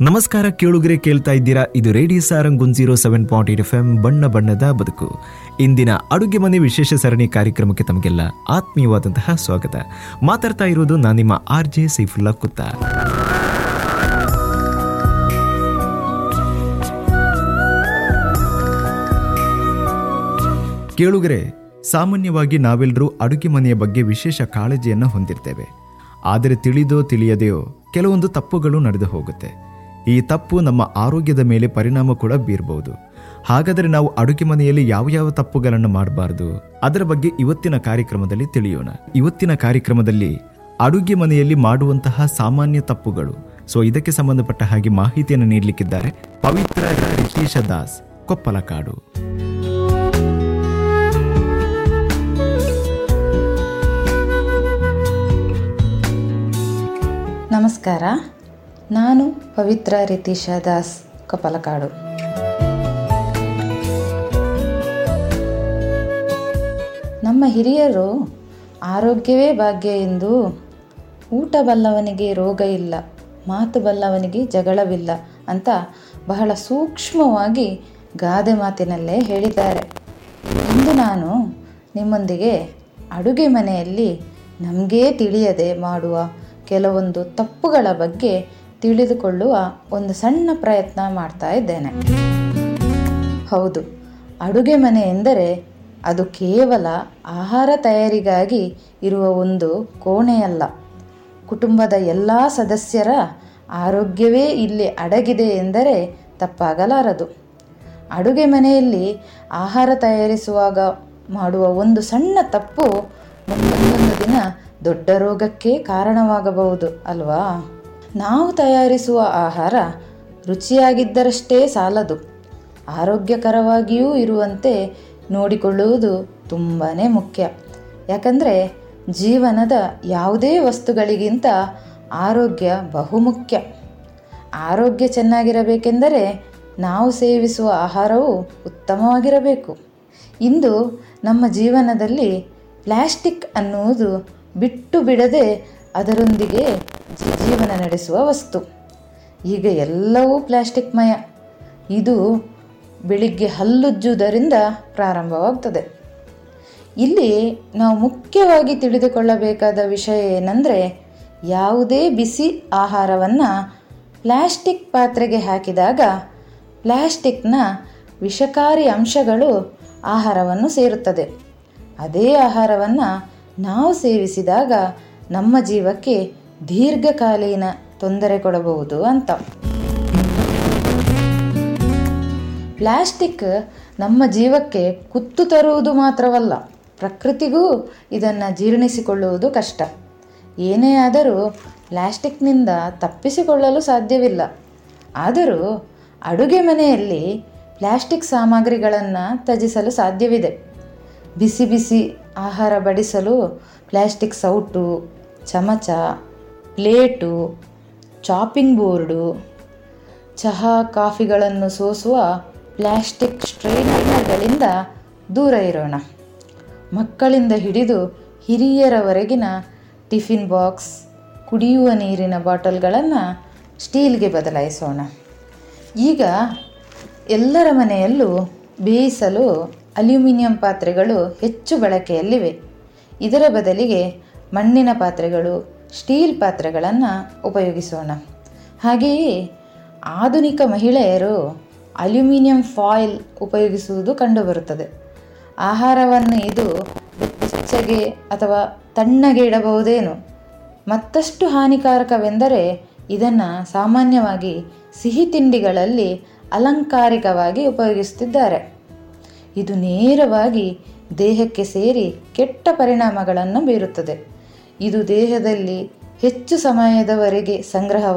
ನಮಸ್ಕಾರ ಕೇಳುಗರೆ ಕೇಳ್ತಾ ಇದ್ದೀರಾ ಇದು radio Sarang one zero seven point eight F M ಬಣ್ಣ ಬಣ್ಣದ ಬದುಕು ಇಂದಿನ ಅಡುಗೆ ಮನೆ ವಿಶೇಷ ಸರಣಿ ಕಾರ್ಯಕ್ರಮಕ್ಕೆ ತಮಗೆಲ್ಲ ಆತ್ಮೀಯವಾದಂತಹ ಸ್ವಾಗತ ಮಾತಾಡ್ತಾ ಇರೋದು ನಾನು ನಿಮ್ಮ ಆರ್ ಜೆ ಸೈಫುಲ್ಲಾ ಕುತ್ತ ಕೇಳುಗರೆ ಸಾಮಾನ್ಯವಾಗಿ ನಾವೆಲ್ಲರೂ ಅಡುಗೆ ಮನೆಯ ಬಗ್ಗೆ ವಿಶೇಷ ಕಾಳಜಿಯನ್ನು ಹೊಂದಿರ್ತೇವೆ ಆದರೆ ತಿಳಿದೋ ತಿಳಿಯದೆಯೋ ಕೆಲವೊಂದು ತಪ್ಪುಗಳು ನಡೆದು ಹೋಗುತ್ತೆ ಈ ತಪ್ಪು ನಮ್ಮ ಆರೋಗ್ಯದ ಮೇಲೆ ಪರಿಣಾಮ ಕೂಡ ಬೀರಬಹುದು ಹಾಗಾದರೆ ನಾವು ಅಡುಗೆ ಮನೆಯಲ್ಲಿ ಯಾವ ಯಾವ ತಪ್ಪುಗಳನ್ನು ಮಾಡಬಾರ್ದು ಅದರ ಬಗ್ಗೆ ಇವತ್ತಿನ ಕಾರ್ಯಕ್ರಮದಲ್ಲಿ ತಿಳಿಯೋಣ ಇವತ್ತಿನ ಕಾರ್ಯಕ್ರಮದಲ್ಲಿ ಅಡುಗೆ ಮನೆಯಲ್ಲಿ ಮಾಡುವಂತಹ ಸಾಮಾನ್ಯ ತಪ್ಪುಗಳು ಸೊ ಇದಕ್ಕೆ ಸಂಬಂಧಪಟ್ಟ ಹಾಗೆ ಮಾಹಿತಿಯನ್ನು ನೀಡಲಿಕ್ಕಿದ್ದಾರೆ ಪವಿತ್ರ ರಿತೀಶ ದಾಸ್ ಕೊಪ್ಪಲಕಾಡು ನಮಸ್ಕಾರ ನಾನು ಪವಿತ್ರ ರಿತೀಶ ದಾಸ್ ಕಪಲಕಾಡು ನಮ್ಮ ಹಿರಿಯರು ಆರೋಗ್ಯವೇ ಭಾಗ್ಯ ಎಂದು ಊಟ ಬಲ್ಲವನಿಗೆ ರೋಗ ಇಲ್ಲ ಮಾತು ಬಲ್ಲವನಿಗೆ ಜಗಳವಿಲ್ಲ ಅಂತ ಬಹಳ ಸೂಕ್ಷ್ಮವಾಗಿ ಗಾದೆ ಮಾತಿನಲ್ಲೇ ಹೇಳಿದ್ದಾರೆ ಇಂದು ನಾನು ನಿಮ್ಮೊಂದಿಗೆ ಅಡುಗೆ ಮನೆಯಲ್ಲಿ ನಮಗೇ ತಿಳಿಯದೆ ಮಾಡುವ ಕೆಲವೊಂದು ತಪ್ಪುಗಳ ಬಗ್ಗೆ ತಿಳಿದುಕೊಳ್ಳುವ ಒಂದು ಸಣ್ಣ ಪ್ರಯತ್ನ ಮಾಡ್ತಾ ಇದ್ದೇನೆ ಹೌದು ಅಡುಗೆ ಮನೆ ಎಂದರೆ ಅದು ಕೇವಲ ಆಹಾರ ತಯಾರಿಗಾಗಿ ಇರುವ ಒಂದು ಕೋಣೆಯಲ್ಲ ಕುಟುಂಬದ ಎಲ್ಲ ಸದಸ್ಯರ ಆರೋಗ್ಯವೇ ಇಲ್ಲಿ ಅಡಗಿದೆ ಎಂದರೆ ತಪ್ಪಾಗಲಾರದು ಅಡುಗೆ ಮನೆಯಲ್ಲಿ ಆಹಾರ ತಯಾರಿಸುವಾಗ ಮಾಡುವ ಒಂದು ಸಣ್ಣ ತಪ್ಪು ಮುಂದೊಂದು ದಿನ ದೊಡ್ಡ ರೋಗಕ್ಕೆ ಕಾರಣವಾಗಬಹುದು ಅಲ್ವಾ ನಾವು ತಯಾರಿಸುವ ಆಹಾರ ರುಚಿಯಾಗಿದ್ದರಷ್ಟೇ ಸಾಲದು ಆರೋಗ್ಯಕರವಾಗಿಯೂ ಇರುವಂತೆ ನೋಡಿಕೊಳ್ಳುವುದು ತುಂಬಾ ಮುಖ್ಯ ಯಾಕಂದರೆ ಜೀವನದ ಯಾವುದೇ ವಸ್ತುಗಳಿಗಿಂತ ಆರೋಗ್ಯ ಬಹುಮುಖ್ಯ ಆರೋಗ್ಯ ಚೆನ್ನಾಗಿರಬೇಕೆಂದರೆ ನಾವು ಸೇವಿಸುವ ಆಹಾರವು ಉತ್ತಮವಾಗಿರಬೇಕು ಇಂದು ನಮ್ಮ ಜೀವನದಲ್ಲಿ ಪ್ಲಾಸ್ಟಿಕ್ ಅನ್ನುವುದು ಬಿಟ್ಟು ಬಿಡದೆ ಅದರೊಂದಿಗೆ ಜೀವನ ನಡೆಸುವ ವಸ್ತು ಈಗ ಎಲ್ಲವೂ ಪ್ಲಾಸ್ಟಿಕ್ಮಯ ಇದು ಬೆಳಿಗ್ಗೆ ಹಲ್ಲುಜ್ಜುವುದರಿಂದ ಪ್ರಾರಂಭವಾಗ್ತದೆ ಇಲ್ಲಿ ನಾವು ಮುಖ್ಯವಾಗಿ ತಿಳಿದುಕೊಳ್ಳಬೇಕಾದ ವಿಷಯ ಏನಂದರೆ ಯಾವುದೇ ಬಿಸಿ ಆಹಾರವನ್ನು ಪ್ಲಾಸ್ಟಿಕ್ ಪಾತ್ರೆಗೆ ಹಾಕಿದಾಗ ಪ್ಲಾಸ್ಟಿಕ್ನ ವಿಷಕಾರಿ ಅಂಶಗಳು ಆಹಾರವನ್ನು ಸೇರುತ್ತದೆ ಅದೇ ಆಹಾರವನ್ನು ನಾವು ಸೇವಿಸಿದಾಗ ನಮ್ಮ ಜೀವಕ್ಕೆ ದೀರ್ಘಕಾಲೀನ ತೊಂದರೆ ಕೊಡಬಹುದು ಅಂತ ಪ್ಲಾಸ್ಟಿಕ್ ನಮ್ಮ ಜೀವಕ್ಕೆ ಕುತ್ತು ತರುವುದು ಮಾತ್ರವಲ್ಲ ಪ್ರಕೃತಿಗೂ ಇದನ್ನು ಜೀರ್ಣಿಸಿಕೊಳ್ಳುವುದು ಕಷ್ಟ ಏನೇ ಆದರೂ ಪ್ಲಾಸ್ಟಿಕ್ನಿಂದ ತಪ್ಪಿಸಿಕೊಳ್ಳಲು ಸಾಧ್ಯವಿಲ್ಲ ಆದರೂ ಅಡುಗೆ ಮನೆಯಲ್ಲಿ ಪ್ಲಾಸ್ಟಿಕ್ ಸಾಮಗ್ರಿಗಳನ್ನು ತ್ಯಜಿಸಲು ಸಾಧ್ಯವಿದೆ ಬಿಸಿ ಬಿಸಿ ಆಹಾರ ಬಡಿಸಲು ಪ್ಲಾಸ್ಟಿಕ್ ಸೌಟು ಚಮಚ ಪ್ಲೇಟು ಚಾಪಿಂಗ್ ಬೋರ್ಡು ಚಹಾ ಕಾಫಿಗಳನ್ನು ಸೋಸುವ ಪ್ಲಾಸ್ಟಿಕ್ ಸ್ಟ್ರೈನರ್ಗಳಿಂದ ದೂರ ಇರೋಣ ಮಕ್ಕಳಿಂದ ಹಿಡಿದು ಹಿರಿಯರವರೆಗಿನ ಟಿಫಿನ್ ಬಾಕ್ಸ್ ಕುಡಿಯುವ ನೀರಿನ ಬಾಟಲ್ಗಳನ್ನು ಸ್ಟೀಲ್ಗೆ ಬದಲಾಯಿಸೋಣ ಈಗ ಎಲ್ಲರ ಮನೆಯಲ್ಲೂ ಬೇಯಿಸಲು ಅಲ್ಯೂಮಿನಿಯಂ ಪಾತ್ರೆಗಳು ಹೆಚ್ಚು ಬಳಕೆಯಲ್ಲಿವೆ ಇದರ ಬದಲಿಗೆ ಮಣ್ಣಿನ ಪಾತ್ರೆಗಳು ಸ್ಟೀಲ್ ಪಾತ್ರೆಗಳನ್ನು ಉಪಯೋಗಿಸೋಣ ಹಾಗೆಯೇ ಆಧುನಿಕ ಮಹಿಳೆಯರು ಅಲ್ಯೂಮಿನಿಯಂ ಫಾಯಿಲ್ ಉಪಯೋಗಿಸುವುದು ಕಂಡುಬರುತ್ತದೆ ಆಹಾರವನ್ನು ಇದು ಬೆಚ್ಚಗೆ ಅಥವಾ ತಣ್ಣಗೆ ಇಡಬಹುದೇನು ಮತ್ತಷ್ಟು ಹಾನಿಕಾರಕವೆಂದರೆ ಇದನ್ನು ಸಾಮಾನ್ಯವಾಗಿ ಸಿಹಿ ತಿಂಡಿಗಳಲ್ಲಿ ಅಲಂಕಾರಿಕವಾಗಿ ಉಪಯೋಗಿಸುತ್ತಿದ್ದಾರೆ ಇದು ನೇರವಾಗಿ ದೇಹಕ್ಕೆ ಸೇರಿ ಕೆಟ್ಟ ಪರಿಣಾಮಗಳನ್ನು ಬೀರುತ್ತದೆ ಇದು ದೇಹದಲ್ಲಿ ಹೆಚ್ಚು ಸಮಯದವರೆಗೆ ಸಂಗ್ರಹ